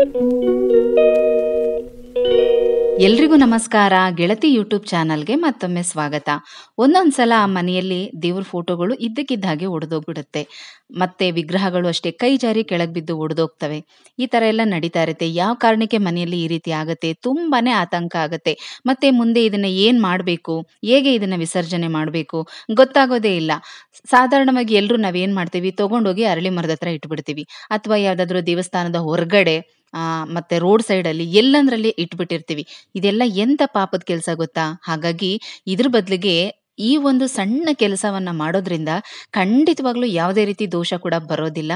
ಎಲ್ರಿಗೂ ನಮಸ್ಕಾರ ಗೆಳತಿ ಯೂಟ್ಯೂಬ್ ಚಾನಲ್ಗೆ ಮತ್ತೊಮ್ಮೆ ಸ್ವಾಗತ ಒಂದೊಂದ್ಸಲ ಮನೆಯಲ್ಲಿ ದೇವ್ರ ಫೋಟೋಗಳು ಇದ್ದಕ್ಕಿದ್ದ ಹಾಗೆ ಒಡೆದೋಗ್ಬಿಡುತ್ತೆ ಮತ್ತೆ ವಿಗ್ರಹಗಳು ಅಷ್ಟೇ ಕೈ ಜಾರಿ ಕೆಳಗೆ ಬಿದ್ದು ಒಡೆದೋಗ್ತವೆ ಈ ತರ ಎಲ್ಲ ನಡೀತಾ ಇರುತ್ತೆ ಯಾವ ಕಾರಣಕ್ಕೆ ಮನೆಯಲ್ಲಿ ಈ ರೀತಿ ಆಗುತ್ತೆ ತುಂಬಾನೇ ಆತಂಕ ಆಗುತ್ತೆ ಮತ್ತೆ ಮುಂದೆ ಇದನ್ನ ಏನ್ ಮಾಡಬೇಕು ಹೇಗೆ ಇದನ್ನ ವಿಸರ್ಜನೆ ಮಾಡಬೇಕು ಗೊತ್ತಾಗೋದೇ ಇಲ್ಲ ಸಾಧಾರಣವಾಗಿ ಎಲ್ಲರೂ ನಾವೇನ್ ಮಾಡ್ತೀವಿ ತಗೊಂಡೋಗಿ ಅರಳಿ ಮರದ ಹತ್ರ ಇಟ್ಬಿಡ್ತೀವಿ ಅಥವಾ ಯಾವ್ದಾದ್ರು ದೇವಸ್ಥಾನದ ಹೊರಗಡೆ ಆ ಮತ್ತೆ ರೋಡ್ ಸೈಡ್ ಅಲ್ಲಿ ಎಲ್ಲಂದ್ರಲ್ಲಿ ಇಟ್ಬಿಟ್ಟಿರ್ತೀವಿ ಇದೆಲ್ಲ ಎಂತ ಪಾಪದ ಕೆಲಸ ಗೊತ್ತಾ ಹಾಗಾಗಿ ಇದ್ರ ಬದಲಿಗೆ ಈ ಒಂದು ಸಣ್ಣ ಕೆಲಸವನ್ನ ಮಾಡೋದ್ರಿಂದ ಖಂಡಿತವಾಗ್ಲೂ ಯಾವುದೇ ರೀತಿ ದೋಷ ಕೂಡ ಬರೋದಿಲ್ಲ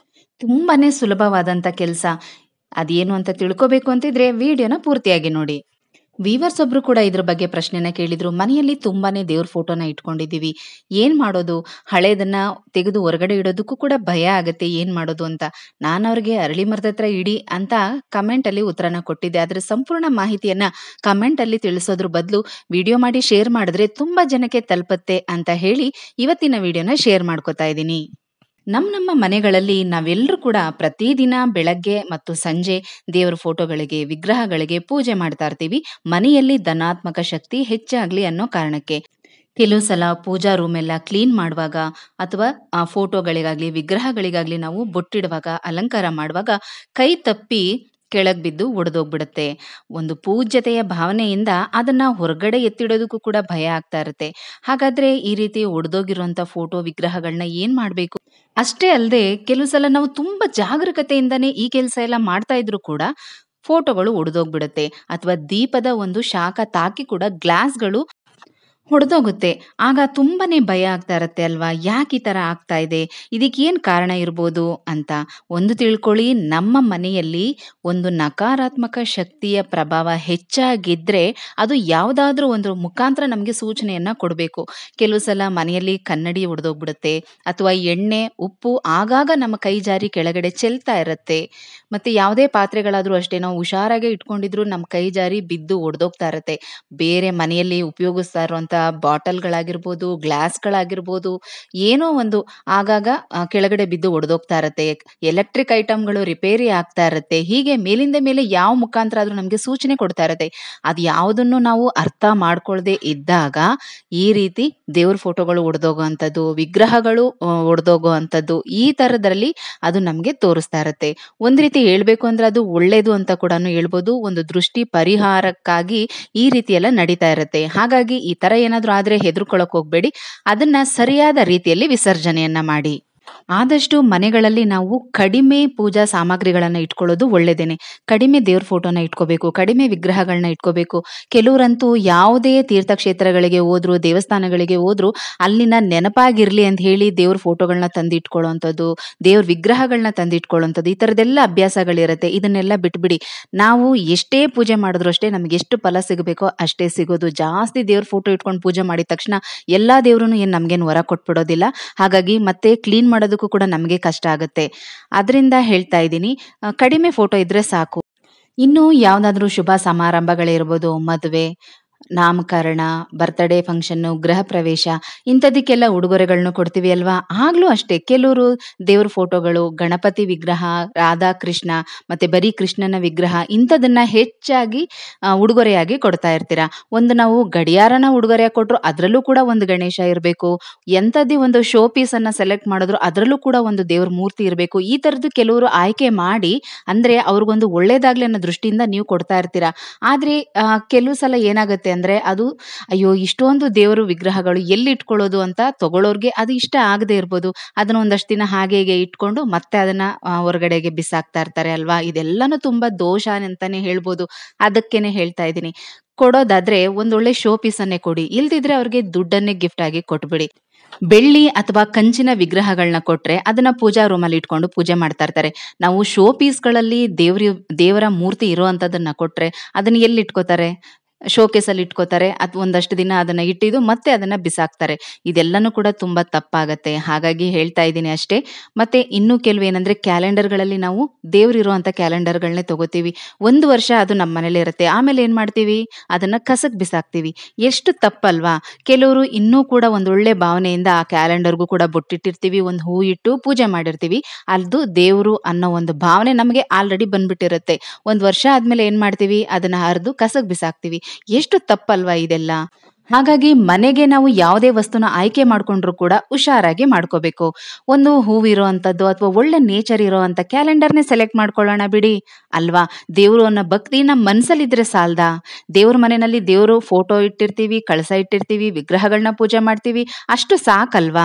ತುಂಬಾನೇ ಸುಲಭವಾದಂತ ಕೆಲಸ ಅದೇನು ಅಂತ ತಿಳ್ಕೊಬೇಕು ಅಂತಿದ್ರೆ ವಿಡಿಯೋನ ಪೂರ್ತಿಯಾಗಿ ನೋಡಿ ವೀವರ್ಸ್ ಒಬ್ರು ಕೂಡ ಇದ್ರ ಬಗ್ಗೆ ಪ್ರಶ್ನೆನ ಕೇಳಿದ್ರು ಮನೆಯಲ್ಲಿ ತುಂಬಾನೇ ದೇವ್ರ ಫೋಟೋನ ಇಟ್ಕೊಂಡಿದೀವಿ ಏನ್ ಮಾಡೋದು ಹಳೇದನ್ನ ತೆಗೆದು ಹೊರಗಡೆ ಇಡೋದಕ್ಕೂ ಕೂಡ ಭಯ ಆಗತ್ತೆ ಏನ್ ಮಾಡೋದು ಅಂತ ನಾನು ಅವ್ರಿಗೆ ಅರಳಿ ಮರದ ಹತ್ರ ಇಡಿ ಅಂತ ಕಮೆಂಟ್ ಅಲ್ಲಿ ಉತ್ತರನ ಕೊಟ್ಟಿದ್ದೆ ಆದ್ರೆ ಸಂಪೂರ್ಣ ಮಾಹಿತಿಯನ್ನ ಕಮೆಂಟ್ ಅಲ್ಲಿ ತಿಳಿಸೋದ್ರ ಬದಲು ವಿಡಿಯೋ ಮಾಡಿ ಶೇರ್ ಮಾಡಿದ್ರೆ ತುಂಬಾ ಜನಕ್ಕೆ ತಲುಪತ್ತೆ ಅಂತ ಹೇಳಿ ಇವತ್ತಿನ ವಿಡಿಯೋನ ಶೇರ್ ಮಾಡ್ಕೊತಾ ಇದ್ದೀನಿ ನಮ್ಮ ನಮ್ಮ ಮನೆಗಳಲ್ಲಿ ನಾವೆಲ್ಲರೂ ಕೂಡ ಪ್ರತಿದಿನ ಬೆಳಗ್ಗೆ ಮತ್ತು ಸಂಜೆ ದೇವರ ಫೋಟೋಗಳಿಗೆ ವಿಗ್ರಹಗಳಿಗೆ ಪೂಜೆ ಮಾಡ್ತಾ ಇರ್ತೀವಿ ಮನೆಯಲ್ಲಿ ಧನಾತ್ಮಕ ಶಕ್ತಿ ಹೆಚ್ಚಾಗ್ಲಿ ಅನ್ನೋ ಕಾರಣಕ್ಕೆ ಕೆಲವು ಸಲ ಪೂಜಾ ರೂಮ್ ಎಲ್ಲ ಕ್ಲೀನ್ ಮಾಡುವಾಗ ಅಥವಾ ಆ ಫೋಟೋಗಳಿಗಾಗ್ಲಿ ವಿಗ್ರಹಗಳಿಗಾಗ್ಲಿ ನಾವು ಬೊಟ್ಟಿಡುವಾಗ ಅಲಂಕಾರ ಮಾಡುವಾಗ ಕೈ ತಪ್ಪಿ ಕೆಳಗ್ ಬಿದ್ದು ಒಡೆದೋಗ್ಬಿಡುತ್ತೆ ಒಂದು ಪೂಜ್ಯತೆಯ ಭಾವನೆಯಿಂದ ಅದನ್ನ ಹೊರಗಡೆ ಎತ್ತಿಡೋದಕ್ಕೂ ಕೂಡ ಭಯ ಆಗ್ತಾ ಇರುತ್ತೆ ಹಾಗಾದ್ರೆ ಈ ರೀತಿ ಒಡೆದೋಗಿರುವಂತ ಫೋಟೋ ವಿಗ್ರಹಗಳನ್ನ ಏನ್ ಮಾಡ್ಬೇಕು ಅಷ್ಟೇ ಅಲ್ಲದೆ ಕೆಲವು ಸಲ ನಾವು ತುಂಬಾ ಜಾಗರೂಕತೆಯಿಂದಾನೇ ಈ ಕೆಲಸ ಎಲ್ಲ ಮಾಡ್ತಾ ಇದ್ರು ಕೂಡ ಫೋಟೋಗಳು ಒಡೆದೋಗ್ಬಿಡುತ್ತೆ ಅಥವಾ ದೀಪದ ಒಂದು ಶಾಖ ತಾಕಿ ಕೂಡ ಗ್ಲಾಸ್ಗಳು ಹೊಡೆದೋಗುತ್ತೆ ಆಗ ತುಂಬಾನೇ ಭಯ ಆಗ್ತಾ ಇರತ್ತೆ ಅಲ್ವಾ ಯಾಕೆ ಈ ತರ ಆಗ್ತಾ ಇದೆ ಇದಕ್ಕೆ ಏನ್ ಕಾರಣ ಇರ್ಬೋದು ಅಂತ ಒಂದು ತಿಳ್ಕೊಳ್ಳಿ ನಮ್ಮ ಮನೆಯಲ್ಲಿ ಒಂದು ನಕಾರಾತ್ಮಕ ಶಕ್ತಿಯ ಪ್ರಭಾವ ಹೆಚ್ಚಾಗಿದ್ರೆ ಅದು ಯಾವುದಾದ್ರೂ ಒಂದು ಮುಖಾಂತರ ನಮಗೆ ಸೂಚನೆಯನ್ನ ಕೊಡಬೇಕು ಕೆಲವು ಸಲ ಮನೆಯಲ್ಲಿ ಕನ್ನಡಿ ಒಡೆದೋಗ್ಬಿಡುತ್ತೆ ಅಥವಾ ಎಣ್ಣೆ ಉಪ್ಪು ಆಗಾಗ ನಮ್ಮ ಕೈ ಜಾರಿ ಕೆಳಗಡೆ ಚೆಲ್ತಾ ಇರತ್ತೆ ಮತ್ತೆ ಯಾವುದೇ ಪಾತ್ರೆಗಳಾದ್ರೂ ಅಷ್ಟೇ ನಾವು ಹುಷಾರಾಗಿ ಇಟ್ಕೊಂಡಿದ್ರು ನಮ್ಮ ಕೈ ಜಾರಿ ಬಿದ್ದು ಒಡೆದೋಗ್ತಾ ಇರತ್ತೆ ಬೇರೆ ಮನೆಯಲ್ಲಿ ಉಪಯೋಗಿಸ್ತಾ ಇರುವಂತ ಬಾಟಲ್ಗಳಾಗಿರ್ಬೋದು ಗ್ಲಾಸ್ಗಳಾಗಿರ್ಬೋದು ಏನೋ ಒಂದು ಆಗಾಗ ಆ, ಕೆಳಗಡೆ ಬಿದ್ದು ಒಡೆದೋಗ್ತಾ ಇರತ್ತೆ ಎಲೆಕ್ಟ್ರಿಕ್ ಐಟಮ್ಗಳು ರಿಪೇರಿ ಆಗ್ತಾ ಇರತ್ತೆ ಹೀಗೆ ಮೇಲಿಂದ ಮೇಲೆ ಯಾವ ಮುಖಾಂತರ ಆದ್ರೂ ನಮಗೆ ಸೂಚನೆ ಕೊಡ್ತಾ ಇರತ್ತೆ ಅದು ಯಾವುದನ್ನು ನಾವು ಅರ್ಥ ಮಾಡ್ಕೊಳ್ದೆ ಇದ್ದಾಗ ಈ ರೀತಿ ದೇವ್ರ ಫೋಟೋಗಳು ಒಡೆದೋಗೋ ಅಂಥದ್ದು ವಿಗ್ರಹಗಳು ಒಡೆದೋಗೋ ಅಂಥದ್ದು ಈ ತರದ್ರಲ್ಲಿ ಅದು ನಮಗೆ ತೋರಿಸ್ತಾ ಇರತ್ತೆ ಒಂದ್ ರೀತಿ ಹೇಳ್ಬೇಕು ಅಂದ್ರೆ ಅದು ಒಳ್ಳೇದು ಅಂತ ಕೂಡ ಹೇಳ್ಬೋದು ಒಂದು ದೃಷ್ಟಿ ಪರಿಹಾರಕ್ಕಾಗಿ ಈ ರೀತಿ ಎಲ್ಲ ನಡೀತಾ ಇರತ್ತೆ ಹಾಗಾಗಿ ಈ ತರ ಏನಾದ್ರೂ ಆದ್ರೆ ಹೆದರ್ಕೊಳಕ್ ಹೋಗ್ಬೇಡಿ ಅದನ್ನ ಸರಿಯಾದ ರೀತಿಯಲ್ಲಿ ವಿಸರ್ಜನೆಯನ್ನ ಮಾಡಿ ಆದಷ್ಟು ಮನೆಗಳಲ್ಲಿ ನಾವು ಕಡಿಮೆ ಪೂಜಾ ಸಾಮಗ್ರಿಗಳನ್ನ ಇಟ್ಕೊಳ್ಳೋದು ಒಳ್ಳೇದೇನೆ ಕಡಿಮೆ ದೇವ್ರ ಫೋಟೋನ ಇಟ್ಕೋಬೇಕು ಕಡಿಮೆ ವಿಗ್ರಹಗಳನ್ನ ಇಟ್ಕೋಬೇಕು ಕೆಲವರಂತೂ ಯಾವುದೇ ತೀರ್ಥಕ್ಷೇತ್ರಗಳಿಗೆ ಹೋದ್ರು ದೇವಸ್ಥಾನಗಳಿಗೆ ಹೋದ್ರು ಅಲ್ಲಿನ ನೆನಪಾಗಿರ್ಲಿ ಅಂತ ಹೇಳಿ ದೇವ್ರ ಫೋಟೋಗಳನ್ನ ತಂದು ಇಟ್ಕೊಳ್ಳೋಂಥದ್ದು ದೇವ್ರ ವಿಗ್ರಹಗಳನ್ನ ತಂದು ಇಟ್ಕೊಳ್ಳೋಂಥದ್ದು ಈ ತರದೆಲ್ಲ ಅಭ್ಯಾಸಗಳಿರುತ್ತೆ ಇದನ್ನೆಲ್ಲ ಬಿಟ್ಬಿಡಿ ನಾವು ಎಷ್ಟೇ ಪೂಜೆ ಮಾಡಿದ್ರು ಅಷ್ಟೇ ನಮ್ಗೆ ಎಷ್ಟು ಫಲ ಸಿಗಬೇಕೋ ಅಷ್ಟೇ ಸಿಗೋದು ಜಾಸ್ತಿ ದೇವ್ರ ಫೋಟೋ ಇಟ್ಕೊಂಡು ಪೂಜೆ ಮಾಡಿದ ತಕ್ಷಣ ಎಲ್ಲಾ ದೇವ್ರು ಏನ್ ನಮ್ಗೇನ್ ವರ ಕೊಟ್ಬಿಡೋದಿಲ್ಲ ಹಾಗಾಗಿ ಮತ್ತೆ ಕ್ಲೀನ್ ಮಾಡೋದಕ್ಕೂ ಕೂಡ ನಮಗೆ ಕಷ್ಟ ಆಗುತ್ತೆ ಅದರಿಂದ ಹೇಳ್ತಾ ಇದ್ದೀನಿ ಆ, ಕಡಿಮೆ ಫೋಟೋ ಇದ್ರೆ ಸಾಕು ಇನ್ನು ಯಾವ್ದಾದ್ರೂ ಶುಭ ಸಮಾರಂಭಗಳಿರ್ಬೋದು ಮದುವೆ ನಾಮಕರಣ ಬರ್ತ್ಡೇ ಫಂಕ್ಷನ್ನು ಗೃಹ ಪ್ರವೇಶ ಇಂಥದಕ್ಕೆಲ್ಲ ಉಡುಗೊರೆಗಳನ್ನು ಕೊಡ್ತೀವಿ ಅಲ್ವಾ ಆಗ್ಲೂ ಅಷ್ಟೇ ಕೆಲವರು ದೇವ್ರ ಫೋಟೋಗಳು ಗಣಪತಿ ವಿಗ್ರಹ ರಾಧಾ ಕೃಷ್ಣ ಮತ್ತೆ ಬರೀ ಕೃಷ್ಣನ ವಿಗ್ರಹ ಇಂಥದನ್ನ ಹೆಚ್ಚಾಗಿ ಆ, ಉಡುಗೊರೆಯಾಗಿ ಕೊಡ್ತಾ ಇರ್ತೀರಾ ಒಂದು ನಾವು ಗಡಿಯಾರನ ಉಡುಗೊರೆ ಕೊಟ್ರು ಅದರಲ್ಲೂ ಕೂಡ ಒಂದು ಗಣೇಶ ಇರಬೇಕು ಎಂಥದ್ದೇ ಒಂದು ಶೋ ಪೀಸ್ ಅನ್ನ ಸೆಲೆಕ್ಟ್ ಮಾಡಿದ್ರು ಅದರಲ್ಲೂ ಕೂಡ ಒಂದು ದೇವ್ರ ಮೂರ್ತಿ ಇರಬೇಕು ಈ ತರದ್ದು ಕೆಲವರು ಆಯ್ಕೆ ಮಾಡಿ ಅಂದ್ರೆ ಅವ್ರಿಗೊಂದು ಒಳ್ಳೇದಾಗ್ಲಿ ಅನ್ನೋ ದೃಷ್ಟಿಯಿಂದ ನೀವು ಕೊಡ್ತಾ ಇರ್ತೀರಾ ಆದ್ರೆ ಆ, ಕೆಲವು ಸಲ ಏನಾಗುತ್ತೆ ಅಂದ್ರೆ ಅದು ಅಯ್ಯೋ ಇಷ್ಟೊಂದು ದೇವರು ವಿಗ್ರಹಗಳು ಎಲ್ಲಿ ಇಟ್ಕೊಳ್ಳೋದು ಅಂತ ತಗೊಳ್ಳೋರ್ಗೆ ಅದು ಇಷ್ಟ ಆಗದೆ ಇರ್ಬೋದು ಅದನ್ನ ಒಂದಷ್ಟು ದಿನ ಹಾಗೆ ಹೀಗೆ ಇಟ್ಕೊಂಡು ಮತ್ತೆ ಅದನ್ನ ಆ, ಹೊರಗಡೆಗೆ ಬಿಸಾಕ್ತಾ ಇರ್ತಾರೆ ಅಲ್ವಾ ಇದೆಲ್ಲಾನು ತುಂಬಾ ದೋಷ ಅಂತಾನೆ ಹೇಳ್ಬೋದು ಅದಕ್ಕೇನೆ ಹೇಳ್ತಾ ಇದ್ದೀನಿ ಕೊಡೋದಾದ್ರೆ ಒಂದೊಳ್ಳೆ ಶೋ ಪೀಸ್ ಅನ್ನೇ ಕೊಡಿ ಇಲ್ದಿದ್ರೆ ಅವ್ರಿಗೆ ದುಡ್ಡನ್ನೇ ಗಿಫ್ಟ್ ಆಗಿ ಕೊಟ್ಬಿಡಿ ಬೆಳ್ಳಿ ಅಥವಾ ಕಂಚಿನ ವಿಗ್ರಹಗಳನ್ನ ಕೊಟ್ರೆ ಅದನ್ನ ಪೂಜಾ ರೂಮಲ್ಲಿ ಇಟ್ಕೊಂಡು ಪೂಜೆ ಮಾಡ್ತಾ ಇರ್ತಾರೆ ನಾವು ಶೋ ಪೀಸ್ಗಳಲ್ಲಿ ದೇವ್ರ ದೇವರ ಮೂರ್ತಿ ಇರುವಂತದನ್ನ ಕೊಟ್ರೆ ಅದನ್ನ ಎಲ್ಲಿ ಇಟ್ಕೋತಾರೆ ಶೋಕೇಸಲ್ಲಿ ಇಟ್ಕೋತಾರೆ ಅಥವಾ ಒಂದಷ್ಟು ದಿನ ಅದನ್ನ ಇಟ್ಟಿದ್ದು ಮತ್ತೆ ಅದನ್ನ ಬಿಸಾಕ್ತಾರೆ ಇದೆಲ್ಲನೂ ಕೂಡ ತುಂಬಾ ತಪ್ಪಾಗತ್ತೆ ಹಾಗಾಗಿ ಹೇಳ್ತಾ ಇದ್ದೀನಿ ಅಷ್ಟೇ ಮತ್ತೆ ಇನ್ನು ಕೆಲವು ಏನಂದ್ರೆ ಕ್ಯಾಲೆಂಡರ್ಗಳಲ್ಲಿ ನಾವು ದೇವ್ರಿರುವಂತ ಕ್ಯಾಲೆಂಡರ್ಗಳನ್ನೇ ತಗೋತೀವಿ ಒಂದು ವರ್ಷ ಅದು ನಮ್ಮ ಮನೇಲಿ ಇರುತ್ತೆ ಆಮೇಲೆ ಏನ್ ಮಾಡ್ತೀವಿ ಅದನ್ನ ಕಸಕ್ ಬಿಸಾಕ್ತಿವಿ ಎಷ್ಟು ತಪ್ಪಲ್ವಾ ಕೆಲವರು ಇನ್ನೂ ಕೂಡ ಒಂದೊಳ್ಳೆ ಭಾವನೆಯಿಂದ ಆ ಕ್ಯಾಲೆಂಡರ್ಗೂ ಕೂಡ ಬೊಟ್ಟಿಟ್ಟಿರ್ತೀವಿ ಒಂದು ಹೂ ಇಟ್ಟು ಪೂಜೆ ಮಾಡಿರ್ತೀವಿ ಅದು ದೇವರು ಅನ್ನೋ ಒಂದು ಭಾವನೆ ನಮಗೆ ಆಲ್ರೆಡಿ ಬಂದ್ಬಿಟ್ಟಿರುತ್ತೆ ಒಂದ್ ವರ್ಷ ಆದ್ಮೇಲೆ ಏನ್ ಮಾಡ್ತೀವಿ ಅದನ್ನ ಹರಿದು ಕಸಕ್ ಬಿಸಾಕ್ತಿವಿ ಎಷ್ಟು ತಪ್ಪಲ್ವಾ ಇದೆಲ್ಲ ಹಾಗಾಗಿ ಮನೆಗೆ ನಾವು ಯಾವುದೇ ವಸ್ತುನ ಆಯ್ಕೆ ಮಾಡ್ಕೊಂಡ್ರು ಕೂಡ ಹುಷಾರಾಗಿ ಮಾಡ್ಕೋಬೇಕು ಒಂದು ಹೂವಿರೋ ಅಂಥದ್ದು ಅಥವಾ ಒಳ್ಳೆ ನೇಚರ್ ಇರೋ ಅಂತ ಕ್ಯಾಲೆಂಡರ್ನೇ ಸೆಲೆಕ್ಟ್ ಮಾಡ್ಕೊಳ್ಳೋಣ ಬಿಡಿ ಅಲ್ವಾ ದೇವರು ಅನ್ನೋ ಭಕ್ತಿ ನಮ್ಮ ಮನ್ಸಲ್ಲಿದ್ರೆ ಸಾಲ್ದಾ ದೇವ್ರ ಮನೆಯಲ್ಲಿ ದೇವರು ಫೋಟೋ ಇಟ್ಟಿರ್ತೀವಿ ಕಳಸ ಇಟ್ಟಿರ್ತೀವಿ ವಿಗ್ರಹಗಳನ್ನ ಪೂಜೆ ಮಾಡ್ತೀವಿ ಅಷ್ಟು ಸಾಕಲ್ವಾ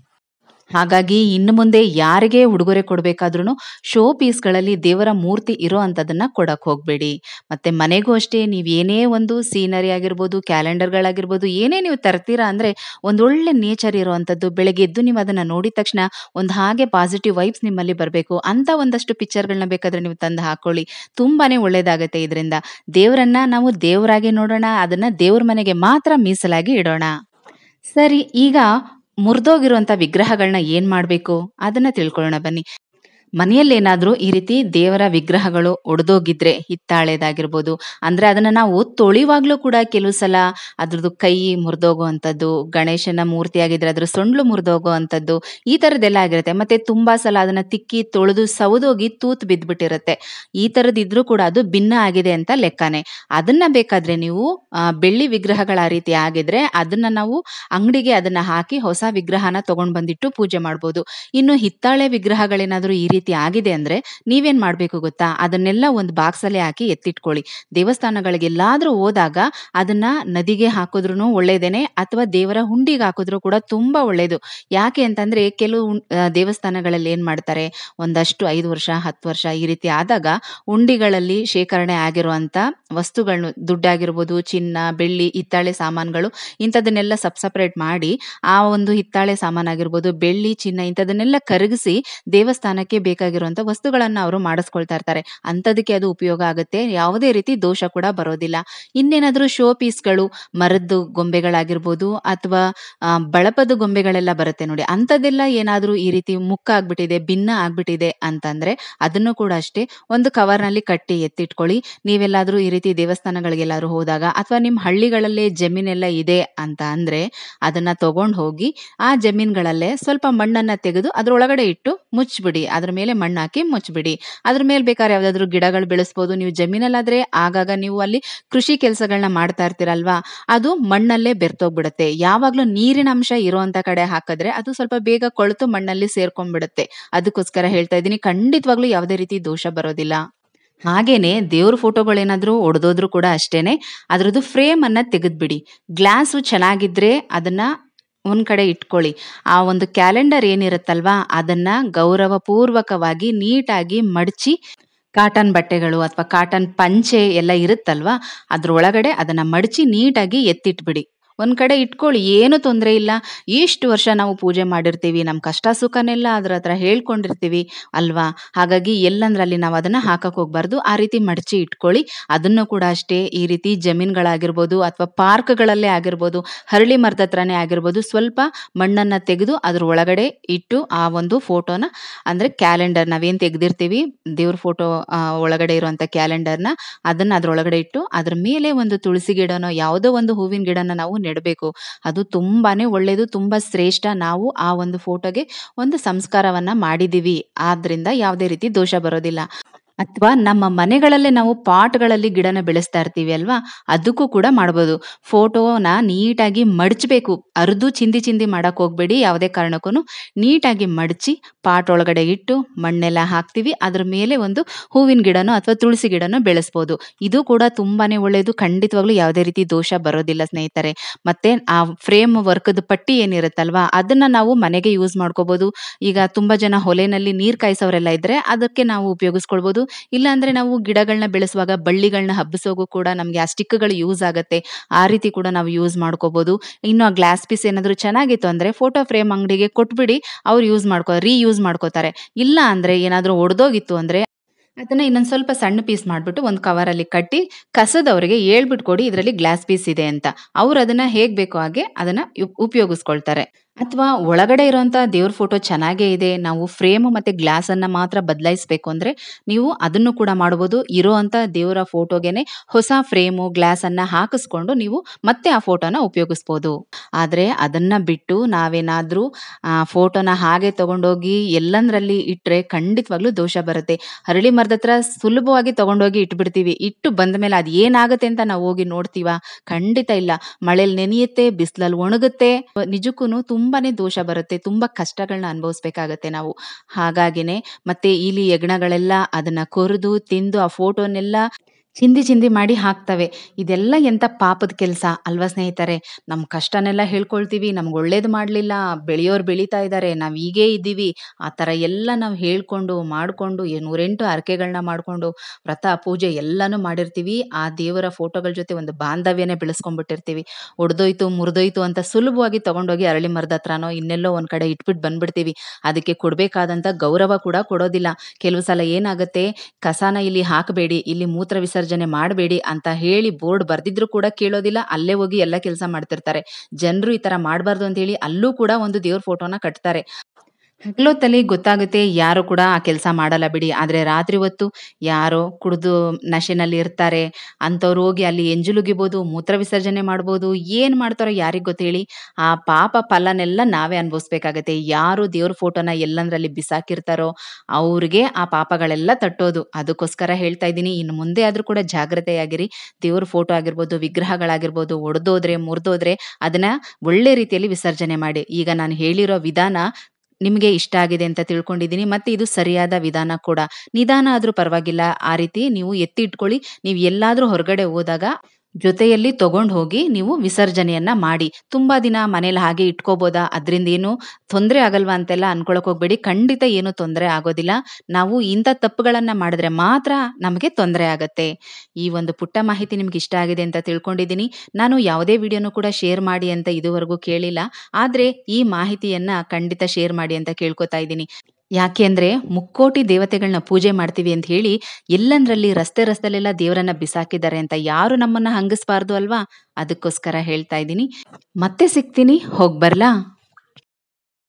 ಹಾಗಾಗಿ ಇನ್ನು ಮುಂದೆ ಯಾರಿಗೆ ಉಡುಗೊರೆ ಕೊಡ್ಬೇಕಾದ್ರೂ ಶೋ ಪೀಸ್ಗಳಲ್ಲಿ ದೇವರ ಮೂರ್ತಿ ಇರೋ ಅಂಥದ್ದನ್ನ ಕೊಡಕ್ ಹೋಗ್ಬೇಡಿ ಮತ್ತೆ ಮನೆಗೂ ಅಷ್ಟೇ ನೀವು ಏನೇ ಒಂದು ಸೀನರಿ ಆಗಿರ್ಬೋದು ಕ್ಯಾಲೆಂಡರ್ಗಳಾಗಿರ್ಬೋದು ಏನೇ ನೀವು ತರ್ತೀರಾ ಅಂದ್ರೆ ಒಂದೊಳ್ಳೆ ನೇಚರ್ ಇರುವಂಥದ್ದು ಬೆಳಗ್ಗೆ ಎದ್ದು ನೀವು ಅದನ್ನ ನೋಡಿದ ತಕ್ಷಣ ಒಂದು ಹಾಗೆ ಪಾಸಿಟಿವ್ ವೈಬ್ಸ್ ನಿಮ್ಮಲ್ಲಿ ಬರಬೇಕು ಅಂತ ಒಂದಷ್ಟು ಪಿಕ್ಚರ್ಗಳನ್ನ ಬೇಕಾದ್ರೆ ನೀವು ತಂದು ಹಾಕೊಳ್ಳಿ ತುಂಬಾನೇ ಒಳ್ಳೇದಾಗತ್ತೆ ಇದರಿಂದ ದೇವರನ್ನ ನಾವು ದೇವರಾಗಿ ನೋಡೋಣ ಅದನ್ನ ದೇವ್ರ ಮನೆಗೆ ಮಾತ್ರ ಮೀಸಲಾಗಿ ಇಡೋಣ ಸರಿ ಈಗ ಮುರಿದೋಗಿರುವಂತ ವಿಗ್ರಹಗಳನ್ನ ಏನ್ ಮಾಡ್ಬೇಕು ಅದನ್ನ ತಿಳ್ಕೊಳ್ಳೋಣ ಬನ್ನಿ ಮನೆಯಲ್ಲೇನಾದ್ರೂ ಈ ರೀತಿ ದೇವರ ವಿಗ್ರಹಗಳು ಒಡೆದೋಗಿದ್ರೆ ಹಿತ್ತಾಳೆದಾಗಿರ್ಬೋದು ಅಂದ್ರೆ ಅದನ್ನ ನಾವು ತೊಳಿವಾಗ್ಲೂ ಕೂಡ ಕೆಲವು ಸಲ ಅದ್ರದ್ದು ಕೈ ಮುರಿದೋಗುವಂಥದ್ದು ಗಣೇಶನ ಮೂರ್ತಿ ಆಗಿದ್ರೆ ಅದ್ರ ಸೊಂಡ್ಲು ಮುರಿದೋಗುವಂಥದ್ದು ಈ ತರದ್ದೆಲ್ಲ ಆಗಿರುತ್ತೆ ಮತ್ತೆ ತುಂಬಾ ಸಲ ಅದನ್ನ ತಿಕ್ಕಿ ತೊಳೆದು ಸೌದೋಗಿ ತೂತ್ ಬಿದ್ದ್ಬಿಟ್ಟಿರುತ್ತೆ ಈ ತರದಿದ್ರು ಕೂಡ ಅದು ಭಿನ್ನ ಆಗಿದೆ ಅಂತ ಲೆಕ್ಕನೆ ಅದನ್ನ ಬೇಕಾದ್ರೆ ನೀವು ಆ, ಬೆಳ್ಳಿ ವಿಗ್ರಹಗಳ ಆ ರೀತಿ ಆಗಿದ್ರೆ ಅದನ್ನ ನಾವು ಅಂಗಡಿಗೆ ಅದನ್ನ ಹಾಕಿ ಹೊಸ ವಿಗ್ರಹನ ತಗೊಂಡ್ ಬಂದಿಟ್ಟು ಪೂಜೆ ಮಾಡ್ಬೋದು ಇನ್ನು ಹಿತ್ತಾಳೆ ವಿಗ್ರಹಗಳೇನಾದ್ರೂ ಈ ರೀತಿ ಆಗಿದೆ ಅಂದ್ರೆ ನೀವೇನ್ ಮಾಡ್ಬೇಕು ಗೊತ್ತಾ ಅದನ್ನೆಲ್ಲ ಒಂದು ಬಾಕ್ಸ್ ಅಲ್ಲಿ ಹಾಕಿ ಎತ್ತಿಟ್ಕೊಳ್ಳಿ ದೇವಸ್ಥಾನಗಳಿಗೆ ಎಲ್ಲಾದ್ರೂ ಹೋದಾಗ ಅದನ್ನ ನದಿಗೆ ಹಾಕಿದ್ರು ಒಳ್ಳೇದೇನೆ ಅಥವಾ ದೇವರ ಹುಂಡಿಗೆ ಹಾಕಿದ್ರು ಕೂಡ ತುಂಬಾ ಒಳ್ಳೇದು ಯಾಕೆ ಅಂತಂದ್ರೆ ಕೆಲವು ಉಂ- ಆ, ದೇವಸ್ಥಾನಗಳಲ್ಲಿ ಏನ್ ಮಾಡ್ತಾರೆ ಒಂದಷ್ಟು ಐದು ವರ್ಷ ಹತ್ತು ವರ್ಷ ಈ ರೀತಿ ಆದಾಗ ಉಂಡಿಗಳಲ್ಲಿ ಶೇಖರಣೆ ಆಗಿರುವಂತ ವಸ್ತುಗಳನ್ನು ದುಡ್ಡಾಗಿರ್ಬೋದು ಚಿನ್ನ ಬೆಳ್ಳಿ ಹಿತ್ತಾಳೆ ಸಾಮಾನುಗಳು ಇಂಥದನ್ನೆಲ್ಲ ಸಪ್ ಸಪ್ರೇಟ್ ಮಾಡಿ ಆ ಒಂದು ಹಿತ್ತಾಳೆ ಸಾಮಾನಾಗಿರ್ಬೋದು ಬೆಳ್ಳಿ ಚಿನ್ನ ಇಂಥದನ್ನೆಲ್ಲ ಕರಗಿಸಿ ದೇವಸ್ಥಾನಕ್ಕೆ ಬೇಕಾಗಿರುವಂತ ವಸ್ತುಗಳನ್ನ ಅವರು ಮಾಡಿಸ್ಕೊಳ್ತಾ ಇರ್ತಾರೆ ಅಂಥದಕ್ಕೆ ಅದು ಉಪಯೋಗ ಆಗುತ್ತೆ ಯಾವುದೇ ರೀತಿ ದೋಷ ಕೂಡ ಬರೋದಿಲ್ಲ ಇನ್ನೇನಾದ್ರೂ ಶೋ ಪೀಸ್ಗಳು ಮರದ್ದು ಗೊಂಬೆಗಳಾಗಿರ್ಬೋದು ಅಥವಾ ಆ, ಬಳಪದ ಗೊಂಬೆಗಳೆಲ್ಲ ಬರುತ್ತೆ ನೋಡಿ ಅಂಥದ್ದೆಲ್ಲ ಏನಾದ್ರೂ ಈ ರೀತಿ ಮುಕ್ಕ ಆಗ್ಬಿಟ್ಟಿದೆ ಭಿನ್ನ ಆಗ್ಬಿಟ್ಟಿದೆ ಅಂತಂದ್ರೆ ಅದನ್ನು ಕೂಡ ಅಷ್ಟೇ ಒಂದು ಕವರ್ನಲ್ಲಿ ಕಟ್ಟಿ ಎತ್ತಿಟ್ಕೊಳ್ಳಿ ನೀವೆಲ್ಲಾದ್ರೂ ಈ ರೀತಿ ದೇವಸ್ಥಾನಗಳಿಗೆಲ್ಲಾದ್ರೂ ಹೋದಾಗ ಅಥವಾ ನಿಮ್ಮ ಹಳ್ಳಿಗಳಲ್ಲೇ ಜಮೀನೆಲ್ಲ ಇದೆ ಅಂತ ಅಂದ್ರೆ ಅದನ್ನ ತಗೊಂಡ್ ಹೋಗಿ ಆ ಜಮೀನ್ಗಳಲ್ಲೇ ಸ್ವಲ್ಪ ಮಣ್ಣನ್ನ ತೆಗೆದು ಅದ್ರೊಳಗಡೆ ಇಟ್ಟು ಮುಚ್ಚಿಬಿಡಿ ಅದ್ರ ಮೇಲೆ ಮಣ್ಣು ಹಾಕಿ ಮುಚ್ಚಿಬಿಡಿ ಅದ್ರ ಮೇಲೆ ಬೇಕಾದ್ರೆ ಯಾವ್ದಾದ್ರು ಗಿಡಗಳು ಬೆಳೆಸ್ಬೋದು ನೀವು ಜಮೀನಲ್ಲಾದ್ರೆ ಆಗಾಗ ನೀವು ಅಲ್ಲಿ ಕೃಷಿ ಕೆಲಸಗಳನ್ನ ಮಾಡ್ತಾ ಇರ್ತೀರಲ್ವಾ ಅದು ಮಣ್ಣಲ್ಲೇ ಬೆರ್ತೋಗ್ಬಿಡುತ್ತೆ ಯಾವಾಗ್ಲೂ ನೀರಿನ ಅಂಶ ಇರುವಂತ ಕಡೆ ಹಾಕಿದ್ರೆ ಅದು ಸ್ವಲ್ಪ ಬೇಗ ಕೊಳೆತು ಮಣ್ಣಲ್ಲಿ ಸೇರ್ಕೊಂಡ್ಬಿಡುತ್ತೆ ಅದಕ್ಕೋಸ್ಕರ ಹೇಳ್ತಾ ಇದ್ದೀನಿ ಖಂಡಿತವಾಗ್ಲೂ ಯಾವುದೇ ರೀತಿ ದೋಷ ಬರೋದಿಲ್ಲ ಹಾಗೇನೆ ದೇವ್ರ ಫೋಟೋಗಳೇನಾದ್ರೂ ಒಡೆದೋದ್ರು ಕೂಡ ಅಷ್ಟೇನೆ ಅದ್ರದ್ದು ಫ್ರೇಮ್ ಅನ್ನ ತೆಗೆದ್ಬಿಡಿ ಗ್ಲಾಸು ಚೆನ್ನಾಗಿದ್ರೆ ಅದನ್ನ ಒಂದ್ ಕಡೆ ಇಟ್ಕೊಳ್ಳಿ ಆ ಒಂದು ಕ್ಯಾಲೆಂಡರ್ ಏನಿರುತ್ತಲ್ವಾ ಅದನ್ನ ಗೌರವ ಪೂರ್ವಕವಾಗಿ ನೀಟಾಗಿ ಮಡಚಿ ಕಾಟನ್ ಬಟ್ಟೆಗಳು ಅಥವಾ ಕಾಟನ್ ಪಂಚೆ ಎಲ್ಲ ಇರುತ್ತಲ್ವಾ ಅದ್ರೊಳಗಡೆ ಅದನ್ನ ಮಡಚಿ ನೀಟಾಗಿ ಎತ್ತಿಟ್ಬಿಡಿ ಒಂದ್ ಕಡೆ ಇಟ್ಕೊಳ್ಳಿ ಏನು ತೊಂದರೆ ಇಲ್ಲ ಇಷ್ಟು ವರ್ಷ ನಾವು ಪೂಜೆ ಮಾಡಿರ್ತೀವಿ ನಮ್ಮ ಕಷ್ಟ ಸುಖನೆಲ್ಲ ಅದ್ರ ಹತ್ರ ಹೇಳ್ಕೊಂಡಿರ್ತೀವಿ ಅಲ್ವಾ ಹಾಗಾಗಿ ಎಲ್ಲಂದ್ರಲ್ಲಿ ನಾವು ಅದನ್ನ ಹಾಕಕ್ ಹೋಗ್ಬಾರ್ದು ಆ ರೀತಿ ಮಡಚಿ ಇಟ್ಕೊಳ್ಳಿ ಅದನ್ನು ಕೂಡ ಅಷ್ಟೇ ಈ ರೀತಿ ಜಮೀನ್ಗಳಾಗಿರ್ಬೋದು ಅಥವಾ ಪಾರ್ಕ್ಗಳಲ್ಲೇ ಆಗಿರ್ಬೋದು ಹರಳಿ ಮರದ ಹತ್ರನೇ ಆಗಿರ್ಬೋದು ಸ್ವಲ್ಪ ಮಣ್ಣನ್ನ ತೆಗೆದು ಅದ್ರ ಒಳಗಡೆ ಇಟ್ಟು ಆ ಒಂದು ಫೋಟೋನ ಅಂದ್ರೆ ಕ್ಯಾಲೆಂಡರ್ ನಾವೇನ್ ತೆಗ್ದಿರ್ತೀವಿ ದೇವ್ರ ಫೋಟೋ ಒಳಗಡೆ ಇರುವಂತ ಕ್ಯಾಲೆಂಡರ್ನ ಅದನ್ನ ಅದ್ರೊಳಗಡೆ ಇಟ್ಟು ಅದ್ರ ಮೇಲೆ ಒಂದು ತುಳಸಿ ಗಿಡನೋ ಯಾವುದೋ ಒಂದು ಹೂವಿನ ಗಿಡನ ನಾವು ನೆಡಬೇಕು ಅದು ತುಂಬಾನೇ ಒಳ್ಳೇದು ತುಂಬಾ ಶ್ರೇಷ್ಠ ನಾವು ಆ ಒಂದು ಫೋಟೋಗೆ ಒಂದು ಸಂಸ್ಕಾರವನ್ನ ಮಾಡಿದೀವಿ ಆದ್ರಿಂದ ಯಾವುದೇ ರೀತಿ ದೋಷ ಬರೋದಿಲ್ಲ ಅಥವಾ ನಮ್ಮ ಮನೆಗಳಲ್ಲೇ ನಾವು ಪಾಟ್ಗಳಲ್ಲಿ ಗಿಡನ ಬೆಳೆಸ್ತಾ ಇರ್ತೀವಿ ಅಲ್ವಾ ಅದಕ್ಕೂ ಕೂಡ ಮಾಡ್ಬೋದು ಫೋಟೋನ ನೀಟಾಗಿ ಮಡಚಬೇಕು ಅರ್ದು ಚಿಂದಿ ಚಿಂದಿ ಮಾಡಕ್ ಹೋಗ್ಬೇಡಿ ಯಾವುದೇ ಕಾರಣಕ್ಕೂ ನೀಟಾಗಿ ಮಡಚಿ ಪಾಟ್ ಒಳಗಡೆ ಇಟ್ಟು ಮಣ್ಣೆಲ್ಲ ಹಾಕ್ತಿವಿ ಅದ್ರ ಮೇಲೆ ಒಂದು ಹೂವಿನ ಗಿಡನೋ ಅಥವಾ ತುಳಸಿ ಗಿಡನೋ ಬೆಳೆಸ್ಬೋದು ಇದು ಕೂಡ ತುಂಬಾನೇ ಒಳ್ಳೆಯದು ಖಂಡಿತವಾಗ್ಲೂ ಯಾವುದೇ ರೀತಿ ದೋಷ ಬರೋದಿಲ್ಲ ಸ್ನೇಹಿತರೆ ಮತ್ತೆ ಆ ಫ್ರೇಮ್ ವರ್ಕ್ದ ಪಟ್ಟಿ ಏನಿರುತ್ತಲ್ವಾ ಅದನ್ನ ನಾವು ಮನೆಗೆ ಯೂಸ್ ಮಾಡ್ಕೋಬಹುದು ಈಗ ತುಂಬಾ ಜನ ಹೊಲೆನಲ್ಲಿ ನೀರ್ ಕಾಯಿಸೋರೆಲ್ಲ ಇದ್ರೆ ಅದಕ್ಕೆ ನಾವು ಉಪಯೋಗಿಸ್ಕೊಳ್ಬಹುದು ಇಲ್ಲ ಅಂದ್ರೆ ನಾವು ಗಿಡಗಳನ್ನ ಬೆಳೆಸುವಾಗ ಬಳ್ಳಿಗಳನ್ನ ಹಬ್ಬಿಸೋಗೂ ಕೂಡ ನಮ್ಗೆ ಆ ಸ್ಟಿಕ್ಗಳು ಯೂಸ್ ಆಗುತ್ತೆ ಆ ರೀತಿ ಕೂಡ ನಾವು ಯೂಸ್ ಮಾಡ್ಕೋಬಹುದು ಇನ್ನು ಆ ಗ್ಲಾಸ್ ಪೀಸ್ ಏನಾದ್ರು ಚೆನ್ನಾಗಿತ್ತು ಅಂದ್ರೆ ಫೋಟೋ ಫ್ರೇಮ್ ಅಂಗಡಿಗೆ ಕೊಟ್ಬಿಡಿ ಅವ್ರು ಯೂಸ್ ಮಾಡ್ಕೋ ರೀ ಯೂಸ್ ಮಾಡ್ಕೋತಾರೆ ಇಲ್ಲ ಅಂದ್ರೆ ಏನಾದ್ರೂ ಒಡೆದೋಗಿತ್ತು ಅಂದ್ರೆ ಅದನ್ನ ಇನ್ನೊಂದು ಸ್ವಲ್ಪ ಸಣ್ಣ ಪೀಸ್ ಮಾಡ್ಬಿಟ್ಟು ಒಂದು ಕವರಲ್ಲಿ ಕಟ್ಟಿ ಕಸದವರಿಗೆ ಹೇಳ್ಬಿಟ್ಟು ಕೊಡಿ ಇದರಲ್ಲಿ ಗ್ಲಾಸ್ ಪೀಸ್ ಇದೆ ಅಂತ ಅವ್ರು ಅದನ್ನ ಹೇಗ್ ಬೇಕೋ ಹಾಗೆ ಅದನ್ನ ಉಪ್- ಉಪಯೋಗಿಸ್ಕೊಳ್ತಾರೆ ಅಥವಾ ಒಳಗಡೆ ಇರುವಂತ ದೇವ್ರ ಫೋಟೋ ಚೆನ್ನಾಗೇ ಇದೆ ನಾವು ಫ್ರೇಮ್ ಮತ್ತೆ ಗ್ಲಾಸ್ ಅನ್ನ ಮಾತ್ರ ಬದಲಾಯಿಸಬೇಕು ಅಂದ್ರೆ ನೀವು ಅದನ್ನು ಕೂಡ ಮಾಡಬಹುದು ಇರುವಂತ ದೇವರ ಫೋಟೋಗೆನೆ ಹೊಸ ಫ್ರೇಮು ಗ್ಲಾಸ್ ಅನ್ನ ಹಾಕಿಸ್ಕೊಂಡು ನೀವು ಮತ್ತೆ ಆ ಫೋಟೋನ ಉಪಯೋಗಿಸ್ಬೋದು ಆದ್ರೆ ಅದನ್ನ ಬಿಟ್ಟು ನಾವೇನಾದ್ರೂ ಆ ಫೋಟೋನ ಹಾಗೆ ತಗೊಂಡೋಗಿ ಎಲ್ಲಂದ್ರಲ್ಲಿ ಇಟ್ರೆ ಖಂಡಿತವಾಗ್ಲೂ ದೋಷ ಬರುತ್ತೆ ಹರಳಿ ಮರದ ಹತ್ರ ಸುಲಭವಾಗಿ ತಗೊಂಡೋಗಿ ಇಟ್ಬಿಡ್ತೀವಿ ಇಟ್ಟು ಬಂದ ಮೇಲೆ ಅದ್ ಏನಾಗುತ್ತೆ ಅಂತ ನಾವು ಹೋಗಿ ನೋಡ್ತೀವ ಖಂಡಿತ ಇಲ್ಲ ಮಳೆಲ್ ನೆನೆಯುತ್ತೆ ಬಿಸಿಲಲ್ಲಿ ಒಣಗುತ್ತೆ ನಿಜಕ್ಕೂ ತುಂಬಾನೇ ದೋಷ ಬರುತ್ತೆ ತುಂಬಾ ಕಷ್ಟಗಳನ್ನ ಅನುಭವಿಸ್ಬೇಕಾಗತ್ತೆ ನಾವು ಹಾಗಾಗಿನೇ ಮತ್ತೆ ಇಲಿ ಹೆಗ್ಣಗಳೆಲ್ಲ ಅದನ್ನ ಕೊರೆದು ತಿಂದು ಆ ಫೋಟೋನೆಲ್ಲ ಚಿಂದಿ ಚಿಂದಿ ಮಾಡಿ ಹಾಕ್ತವೆ ಇದೆಲ್ಲ ಎಂತ ಪಾಪದ ಕೆಲಸ ಅಲ್ವಾ ಸ್ನೇಹಿತರೆ ನಮ್ ಕಷ್ಟನೆಲ್ಲ ಹೇಳ್ಕೊಳ್ತೀವಿ ನಮ್ಗೆ ಒಳ್ಳೇದು ಮಾಡ್ಲಿಲ್ಲ ಬೆಳೆಯೋರು ಬೆಳೀತಾ ಇದ್ದಾರೆ ನಾವ್ ಹೀಗೇ ಇದ್ದೀವಿ ಆ ತರ ಎಲ್ಲ ನಾವು ಹೇಳ್ಕೊಂಡು ಮಾಡ್ಕೊಂಡು ಏ- ನೂರೆಂಟು ಹರಕೆಗಳನ್ನ ಮಾಡ್ಕೊಂಡು ವ್ರತ ಪೂಜೆ ಎಲ್ಲಾನು ಮಾಡಿರ್ತೀವಿ ಆ ದೇವರ ಫೋಟೋಗಳ ಜೊತೆ ಒಂದು ಬಾಂಧವ್ಯನೇ ಬೆಳೆಸ್ಕೊಂಡ್ಬಿಟ್ಟಿರ್ತೀವಿ ಒಡೆದೋಯ್ತು ಮುರಿದೋಯ್ತು ಅಂತ ಸುಲಭವಾಗಿ ತಗೊಂಡೋಗಿ ಅರಳಿ ಮರದ ಹತ್ರನೋ ಇನ್ನೆಲ್ಲೋ ಒಂದ್ ಕಡೆ ಇಟ್ಬಿಟ್ಟು ಬಂದ್ಬಿಡ್ತೀವಿ ಅದಕ್ಕೆ ಕೊಡ್ಬೇಕಾದಂತ ಗೌರವ ಕೂಡ ಕೊಡೋದಿಲ್ಲ ಕೆಲವು ಸಲ ಏನಾಗುತ್ತೆ ಕಸಾನ ಇಲ್ಲಿ ಹಾಕಬೇಡಿ ಇಲ್ಲಿ ಮೂತ್ರ ವಿಸರ್ಜನೆ ಮಾಡಬೇಡಿ ಅಂತ ಹೇಳಿ ಬೋರ್ಡ್ ಬರ್ದಿದ್ರು ಕೂಡ ಕೇಳೋದಿಲ್ಲ ಅಲ್ಲೇ ಹೋಗಿ ಎಲ್ಲ ಕೆಲಸ ಮಾಡ್ತಿರ್ತಾರೆ ಜನರು ಈ ತರ ಮಾಡಬಾರ್ದು ಅಂತ ಹೇಳಿ ಅಲ್ಲೂ ಕೂಡ ಒಂದು ದೇವ್ರ ಫೋಟೋನ ಕಟ್ತಾರೆ ಹಗಲೊತ್ತಲ್ಲಿ ಗೊತ್ತಾಗುತ್ತೆ ಯಾರು ಕೂಡ ಆ ಕೆಲಸ ಮಾಡಲ್ಲ ಬಿಡಿ ಆದ್ರೆ ರಾತ್ರಿ ಹೊತ್ತು ಯಾರೋ ಕುಡಿದು ನಶೆನಲ್ಲಿ ಇರ್ತಾರೆ ಅಂಥವ್ರು ಹೋಗಿ ಅಲ್ಲಿ ಎಂಜುಲುಗಿಬೋದು ಮೂತ್ರ ವಿಸರ್ಜನೆ ಮಾಡ್ಬೋದು ಏನ್ ಮಾಡ್ತಾರೋ ಯಾರಿಗ್ ಗೊತ್ತು ಹೇಳಿ ಆ ಪಾಪ ಫಲನೆಲ್ಲ ನಾವೇ ಅನುಭವಿಸ್ಬೇಕಾಗತ್ತೆ ಯಾರು ದೇವ್ರ ಫೋಟೋನ ಎಲ್ಲಂದ್ರಲ್ಲಿ ಬಿಸಾಕಿರ್ತಾರೋ ಅವ್ರಿಗೆ ಆ ಪಾಪಗಳೆಲ್ಲ ತಟ್ಟೋದು ಅದಕ್ಕೋಸ್ಕರ ಹೇಳ್ತಾ ಇದ್ದೀನಿ ಇನ್ನು ಮುಂದೆ ಆದ್ರೂ ಕೂಡ ಜಾಗ್ರತೆಯಾಗಿರಿ ದೇವ್ರ ಫೋಟೋ ಆಗಿರ್ಬೋದು ವಿಗ್ರಹಗಳಾಗಿರ್ಬೋದು ಒಡೆದೋದ್ರೆ ಮುರಿದೋದ್ರೆ ಅದನ್ನ ಒಳ್ಳೆ ರೀತಿಯಲ್ಲಿ ವಿಸರ್ಜನೆ ಮಾಡಿ ಈಗ ನಾನು ಹೇಳಿರೋ ವಿಧಾನ ನಿಮಗೆ ಇಷ್ಟ ಆಗಿದೆ ಅಂತ ತಿಳ್ಕೊಂಡಿದ್ದೀನಿ ಮತ್ತೆ ಇದು ಸರಿಯಾದ ವಿಧಾನ ಕೂಡ ನಿಧಾನ ಆದ್ರೂ ಪರವಾಗಿಲ್ಲ ಆ ರೀತಿ ನೀವು ಎತ್ತಿ ಇಟ್ಕೊಳ್ಳಿ ನೀವು ಎಲ್ಲಾದ್ರೂ ಹೊರಗಡೆ ಹೋದಾಗ ಜೊತೆಯಲ್ಲಿ ತಗೊಂಡ್ ಹೋಗಿ ನೀವು ವಿಸರ್ಜನೆಯನ್ನ ಮಾಡಿ ತುಂಬಾ ದಿನ ಮನೇಲಿ ಹಾಗೆ ಇಟ್ಕೋಬೋದಾ ಅದರಿಂದ ಏನು ತೊಂದರೆ ಆಗಲ್ವಾ ಅಂತೆಲ್ಲ ಅನ್ಕೊಳಕ್ ಹೋಗ್ಬೇಡಿ ಖಂಡಿತ ಏನು ತೊಂದರೆ ಆಗೋದಿಲ್ಲ ನಾವು ಇಂಥ ತಪ್ಪುಗಳನ್ನ ಮಾಡಿದ್ರೆ ಮಾತ್ರ ನಮಗೆ ತೊಂದರೆ ಆಗತ್ತೆ ಈ ಒಂದು ಪುಟ್ಟ ಮಾಹಿತಿ ನಿಮ್ಗೆ ಇಷ್ಟ ಆಗಿದೆ ಅಂತ ತಿಳ್ಕೊಂಡಿದ್ದೀನಿ ನಾನು ಯಾವುದೇ ವಿಡಿಯೋನು ಕೂಡ ಶೇರ್ ಮಾಡಿ ಅಂತ ಇದುವರೆಗೂ ಕೇಳಿಲ್ಲ ಆದ್ರೆ ಈ ಮಾಹಿತಿಯನ್ನ ಖಂಡಿತ ಶೇರ್ ಮಾಡಿ ಅಂತ ಕೇಳ್ಕೊತಾ ಇದ್ದೀನಿ ಯಾಕೆ ಅಂದ್ರೆ ಮುಕ್ಕೋಟಿ ದೇವತೆಗಳನ್ನ ಪೂಜೆ ಮಾಡ್ತೀವಿ ಅಂತ ಹೇಳಿ ಎಲ್ಲಂದ್ರಲ್ಲಿ ರಸ್ತೆ ರಸ್ತೆಲೆಲ್ಲ ದೇವರನ್ನ ಬಿಸಾಕಿದ್ದಾರೆ ಅಂತ ಯಾರು ನಮ್ಮನ್ನ ಹಂಗಿಸ್ಬಾರ್ದು ಅಲ್ವಾ ಅದಕ್ಕೋಸ್ಕರ ಹೇಳ್ತಾ ಇದ್ದೀನಿ ಮತ್ತೆ ಸಿಗ್ತೀನಿ ಹೋಗ್ ಬರ್ಲಾ